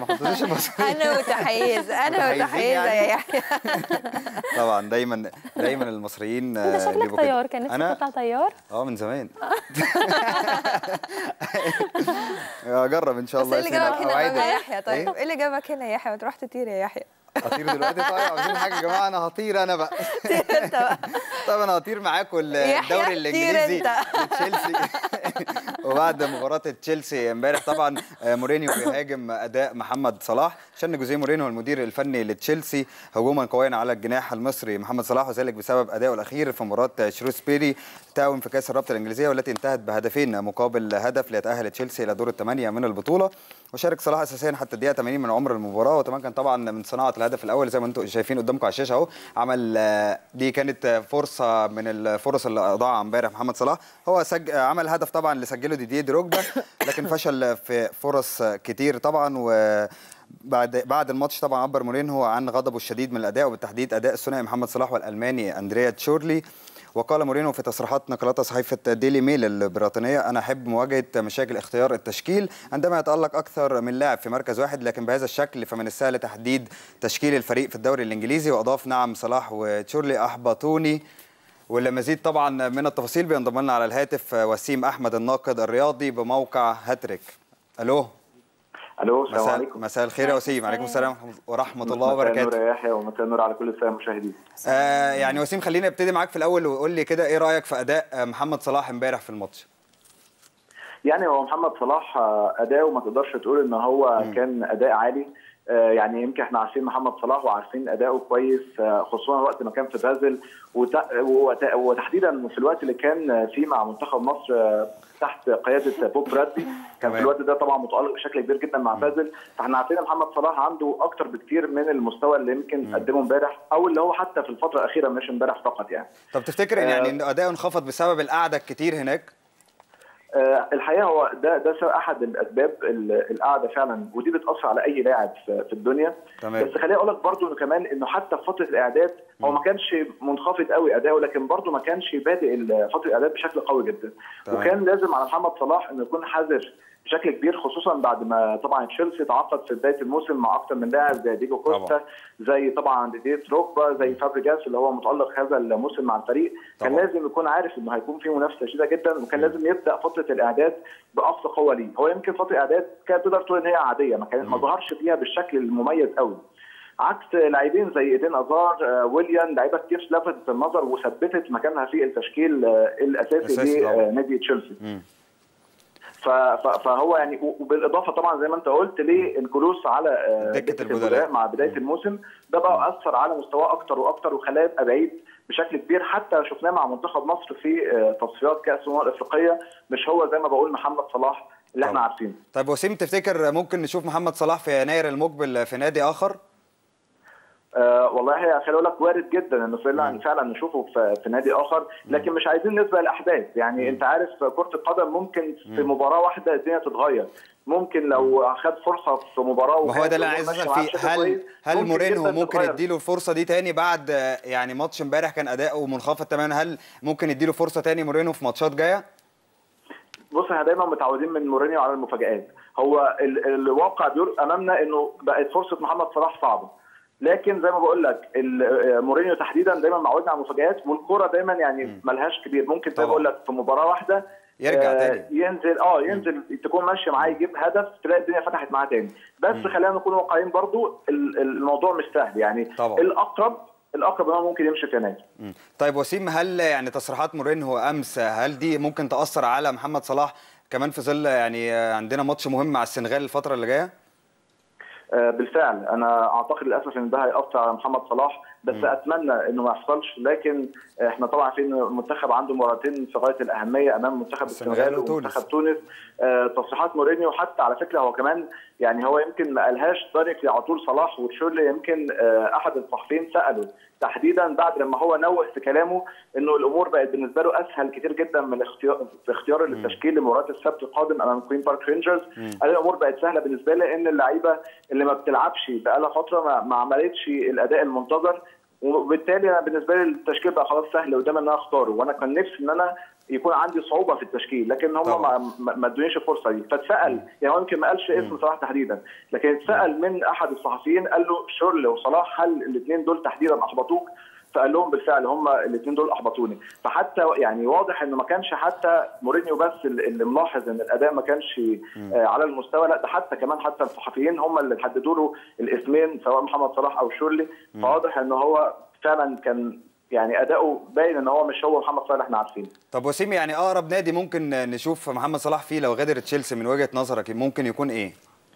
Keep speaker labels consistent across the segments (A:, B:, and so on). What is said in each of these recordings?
A: ما حطيتوش المصريين
B: انا وتحيز انا
A: متحيزين
B: وتحيزه
A: يعني؟
B: يا يحيى
A: طبعا دايما دايما المصريين
C: انت
A: آه،
C: شكلك
A: بيبقوا كده.
C: طيار كان نفسك
A: انا
C: تطلع طيار
A: اه من زمان اجرب ان شاء
B: بس
A: الله
B: ايه اللي
A: يا
B: جابك
A: سيدي.
B: هنا
A: أوعدك.
B: بقى يا يحيى طيب
A: إيه؟
B: ايه اللي جابك هنا يا يحيى ما تروح تطير يا يحيى
A: هطير دلوقتي طيب عاوزين حاجه يا جماعه انا هطير انا بقى
B: طير انت بقى
A: طب انا هطير معاكم
B: يحيى،
A: الدوري
B: طير
A: الانجليزي
B: انت.
A: تشيلسي وبعد مباراه تشيلسي امبارح طبعا آه، مورينيو بيهاجم اداء محمد صلاح شن جوزيه مورينيو المدير الفني لتشيلسي هجوما قويا على الجناح المصري محمد صلاح وذلك بسبب ادائه الاخير في مباراه شروسبيري تاون في كاس الرابطه الانجليزيه والتي انتهت بهدفين مقابل هدف ليتاهل تشيلسي الى دور الثمانيه من البطوله وشارك صلاح اساسيا حتى الدقيقه 80 من عمر المباراه وتمكن طبعا من صناعه الهدف الاول زي ما انتم شايفين قدامكم على الشاشه اهو عمل آه، دي كانت آه، فرصه من الفرص اللي اضاعها امبارح محمد صلاح هو سج... آه، عمل هدف طبعا اللي سجله ديديه دروجبا لكن فشل في فرص آه، كتير طبعا و بعد بعد الماتش طبعا عبر مورينهو عن غضبه الشديد من الاداء وبالتحديد اداء الثنائي محمد صلاح والالماني اندريا تشورلي وقال مورينو في تصريحات نقلتها صحيفه ديلي ميل البريطانيه انا احب مواجهه مشاكل اختيار التشكيل عندما يتالق اكثر من لاعب في مركز واحد لكن بهذا الشكل فمن السهل تحديد تشكيل الفريق في الدوري الانجليزي واضاف نعم صلاح وتشورلي احبطوني ولمزيد طبعا من التفاصيل بينضم لنا على الهاتف وسيم احمد الناقد الرياضي بموقع هاتريك الو
D: الو السلام
A: مساء
D: عليكم
A: مساء الخير يا وسيم عليكم السلام ورحمه الله
D: مساء النور
A: وبركاته
D: يا يحيى ومساء النور على كل الساده المشاهدين
A: آه يعني وسيم خليني ابتدي معاك في الاول وقول لي كده ايه رايك في اداء آه، محمد صلاح امبارح في الماتش
D: يعني هو محمد صلاح آه، اداؤه ما تقدرش تقول ان هو كان اداء عالي آه، يعني يمكن احنا عارفين محمد صلاح وعارفين اداؤه كويس آه، خصوصا وقت ما كان في بازل وت- وت- وتحديدا في الوقت اللي كان فيه مع منتخب مصر آه، تحت قياده بوب برادلي كان في
A: تمام.
D: الوقت ده طبعا متالق بشكل كبير جدا مع بازل فاحنا عارفين ان محمد صلاح عنده اكتر بكتير من المستوى اللي يمكن قدمه امبارح او اللي هو حتى في الفتره الاخيره مش امبارح فقط يعني
A: طب تفتكر ان يعني ان اداؤه انخفض بسبب القعده الكتير هناك
D: آه، الحقيقه هو ده ده سبب احد الاسباب ال- القعده فعلا ودي بتاثر على اي لاعب في في الدنيا
A: تمام.
D: بس خليني اقول لك برضه انه كمان انه حتى في فتره الاعداد هو ما كانش منخفض قوي اداؤه لكن برضه ما كانش بادئ ال- فتره الاعداد بشكل قوي جدا
A: تمام.
D: وكان لازم على محمد صلاح انه يكون حذر بشكل كبير خصوصا بعد ما طبعا تشيلسي تعاقد في بدايه الموسم مع اكثر من لاعب زي ديجو كوستا زي طبعا ديديه روكبا زي فابريجاس اللي هو متالق هذا الموسم مع الفريق كان
A: طبعاً.
D: لازم يكون عارف انه هيكون في منافسه شديده جدا وكان لازم يبدا فتره الاعداد باقصى قوه ليه هو يمكن فتره الاعداد كانت تقدر تقول ان هي عاديه ما كان ما ظهرش فيها بالشكل المميز قوي عكس لاعبين زي ايدين ازار آه، ويليان لعيبه كتير لفتت النظر وثبتت مكانها في التشكيل آه، الاساسي
A: أساسي طبعاً.
D: لنادي تشيلسي
A: مم.
D: ف- ف- فهو يعني و- وبالاضافه طبعا زي ما انت قلت للجلوس على آه،
A: دكة البدلاء.
D: مع بدايه الموسم ده بقى اثر على مستواه اكتر واكتر وخلاه يبقى بعيد بشكل كبير حتى شفناه مع منتخب مصر في آه، تصفيات كاس الامم الافريقيه مش هو زي ما بقول محمد صلاح اللي احنا
A: طبعاً.
D: عارفينه
A: طيب وسيم تفتكر ممكن نشوف محمد صلاح في يناير المقبل في نادي اخر
D: آه والله هي خلي اقول لك وارد جدا انه فعلا فعلا نشوفه في, في نادي اخر لكن مش عايزين نسبق الاحداث يعني انت عارف كره القدم ممكن في مباراه واحده الدنيا تتغير ممكن لو خد فرصه في مباراه
A: ما هو ده اللي انا
D: وكانت
A: عايز
D: الأمور
A: اسال
D: ماشية
A: فيه
D: معاه
A: هل
D: بشكل كويس،
A: هل
D: ممكن
A: مورينهو
D: جداً
A: ممكن
D: تتغير.
A: يديله الفرصه دي تاني بعد آه، يعني ماتش امبارح كان اداؤه منخفض تماما هل ممكن يديله فرصه تاني مورينهو في ماتشات جايه
D: بص احنا دايما متعودين من مورينيو على المفاجآت هو ال- الواقع بيقول امامنا انه بقت فرصه محمد صلاح صعبه لكن زي ما بقول لك ال- مورينيو تحديدا دايما معودنا على المفاجآت والكوره دايما يعني ملهاش كبير ممكن زي
A: طبعاً.
D: ما بقول لك في مباراه واحده
A: يرجع
D: آه،
A: تاني.
D: ينزل اه ينزل تكون ماشيه معاه يجيب هدف تلاقي الدنيا فتحت معاه تاني بس خلينا نكون واقعيين برضو ال- الموضوع مش سهل يعني
A: طبعاً.
D: الاقرب الاقرب ان هو ممكن يمشي في يناير
A: مم. طيب وسيم هل يعني تصريحات مورينهو امس هل دي ممكن تاثر على محمد صلاح كمان في ظل يعني آه، عندنا ماتش مهم مع السنغال الفتره اللي جايه
D: آه، بالفعل انا اعتقد للاسف ان ده هياثر على محمد صلاح بس اتمنى انه ما يحصلش لكن احنا طبعا عارفين ان المنتخب عنده مباراتين في غايه الاهميه امام منتخب
A: السنغال
D: السنغال
A: وتونس.
D: ومنتخب تونس آه، تصريحات مورينيو حتى على فكره هو كمان يعني هو يمكن ما قالهاش دايركتلي على طول صلاح وتشورلي يمكن آه، احد الصحفيين ساله تحديدا بعد لما هو نوه في كلامه انه الامور بقت بالنسبه له اسهل كتير جدا من الاختيار في اختيار التشكيل لمباراه السبت القادم امام كوين بارك رينجرز قال الامور بقت سهله بالنسبه لي لان اللعيبه اللي ما بتلعبش بقالها فتره ما, ما عملتش الاداء المنتظر وبالتالي انا بالنسبه لي التشكيل بقى خلاص سهل قدام ان انا اختاره وانا كان نفسي ان انا يكون عندي صعوبه في التشكيل لكن هم
A: طبعاً.
D: ما ما- ما ادونيش الفرصه دي فاتسال يعني هو يمكن ما قالش اسم صلاح تحديدا لكن اتسال من احد الصحفيين قال له شورلي وصلاح هل الاثنين دول تحديدا احبطوك فقال لهم بالفعل هم الاثنين دول احبطوني فحتى يعني واضح انه ما كانش حتى مورينيو بس اللي اللي ملاحظ ان الاداء ما كانش آه، على المستوى لا ده حتى كمان حتى الصحفيين هم اللي حددوا له الاسمين سواء محمد صلاح او شورلي فواضح ان هو فعلا كان يعني اداؤه باين ان هو مش هو محمد صلاح اللي احنا عارفينه
A: طب وسيم يعني اقرب نادي ممكن نشوف محمد صلاح فيه لو غادر تشيلسي من وجهه نظرك ممكن يكون ايه؟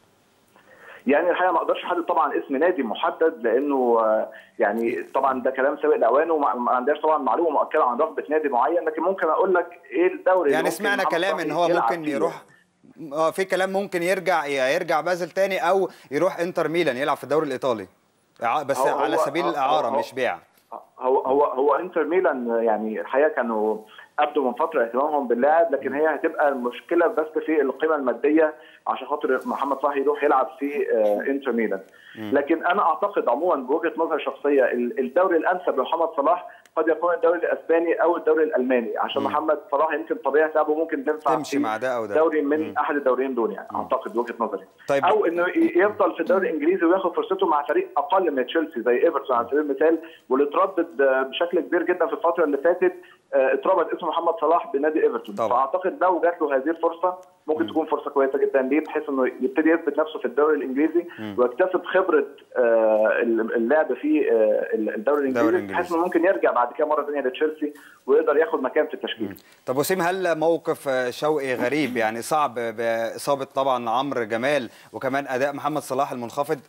D: يعني الحقيقه ما اقدرش احدد طبعا اسم نادي محدد لانه آه، يعني طبعا ده كلام سابق لاوانه وما ما عندناش طبعا معلومه مؤكده عن رغبه نادي معين لكن ممكن اقول لك ايه الدوري اللي
A: يعني
D: ممكن
A: سمعنا
D: محمد
A: كلام
D: صلاح
A: ان هو
D: يلعب
A: ممكن
D: فيه.
A: يروح اه في كلام ممكن يرجع يرجع بازل تاني او يروح انتر ميلان يلعب في الدوري الايطالي إعا- بس
D: هو-
A: على
D: هو-
A: سبيل
D: هو-
A: الاعاره
D: هو-
A: مش بيع
D: هو هو هو انتر ميلان يعني الحقيقه كانوا ابدوا من فتره اهتمامهم باللاعب لكن هي هتبقى المشكله بس في القيمه الماديه عشان خاطر محمد صلاح يروح يلعب في آه، انتر ميلان لكن انا اعتقد عموما بوجهه نظر شخصيه ال- الدوري الانسب لمحمد صلاح قد يكون الدوري الاسباني او الدوري الالماني عشان محمد صلاح يمكن طبيعه لعبه ممكن تنفع
A: تمشي
D: في
A: مع ده أو ده.
D: دوري من احد الدوريين دول يعني اعتقد وجهه نظري
A: طيب.
D: او انه ي- يفضل في الدوري الانجليزي وياخد فرصته مع فريق اقل من تشيلسي زي ايفرتون على سبيل المثال واللي اتردد آه، بشكل كبير جدا في الفتره اللي فاتت آه، اتربط اسم محمد صلاح بنادي ايفرتون
A: طبعا.
D: فاعتقد لو جات له هذه الفرصه ممكن تكون فرصه كويسه جدا ليه بحيث انه يبتدي يثبت نفسه في الدوري الانجليزي ويكتسب خبره آه، اللعب في آه، الدوري الانجليزي
A: الإنجليزي.
D: بحيث انه ممكن يرجع بعد كده مره ثانيه لتشيلسي ويقدر ياخد مكان في التشكيل
A: طب وسيم هل موقف شوقي غريب يعني صعب باصابه طبعا عمرو جمال وكمان اداء محمد صلاح المنخفض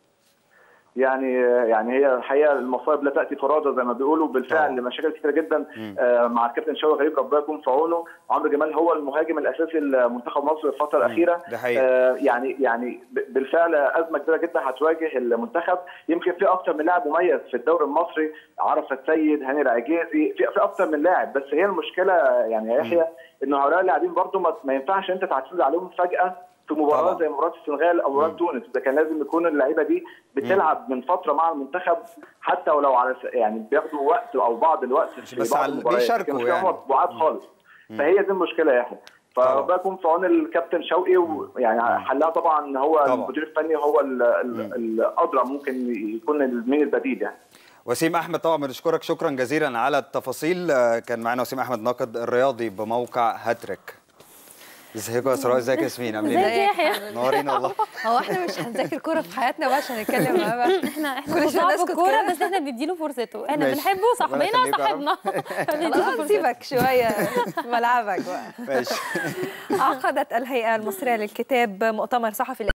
D: يعني يعني هي الحقيقه المصائب لا تاتي فرادى زي ما بيقولوا بالفعل
A: طبعا.
D: مشاكل كثيره جدا آه، مع الكابتن شوقي غريب ربنا يكون في عونه عمرو جمال هو المهاجم الاساسي لمنتخب مصر الفتره الاخيره
A: ده حقيقي.
D: آه، يعني يعني ب- بالفعل ازمه كبيره جدا هتواجه المنتخب يمكن في اكثر من لاعب مميز في الدوري المصري عرفة السيد هاني العجيزي في في اكثر من لاعب بس هي المشكله يعني يا يحيى ان هؤلاء اللاعبين برضو ما, ما ينفعش انت تعتمد عليهم فجاه في مباراه
A: طبعا.
D: زي مباراه السنغال او مباراه تونس ده كان لازم يكون اللعيبه دي بتلعب من فتره مع المنتخب حتى ولو على س- يعني بياخدوا وقت او بعض الوقت في
A: بس
D: بعض
A: على-
D: المباريات.
A: بيشاركوا
D: لكن مش فيهم
A: يعني.
D: مطبوعات خالص فهي دي المشكله يا يحيى فربنا يكون في عون الكابتن شوقي ويعني حلها طبعا ان هو
A: طبعا.
D: المدير الفني هو ال- ال- الادرى ممكن يكون مين البديل يعني
A: وسيم احمد طبعا بنشكرك شكرا جزيلا على التفاصيل آه، كان معانا وسيم احمد ناقد الرياضي بموقع هاتريك ازيكم يا اسراء ازيك يا ياسمين عاملين
C: ازيك
A: ايه
C: يا يحيى
A: نورين والله
B: هو احنا مش هنذاكر كوره في حياتنا بقى عشان نتكلم معاه بقى
C: احنا احنا
B: كل شوية
C: فظاع في
B: نسكت
C: الكوره
B: كده.
C: بس احنا بنديله فرصته احنا
A: ماشي.
C: بنحبه
A: ربنا
C: صاحبنا
A: يخليك يا رب.
C: صاحبنا فبنديله
B: خلاص
C: فرصته.
B: سيبك شويه في ملعبك بقى
A: ماشي
B: عقدت الهيئه المصريه للكتاب مؤتمر صحفي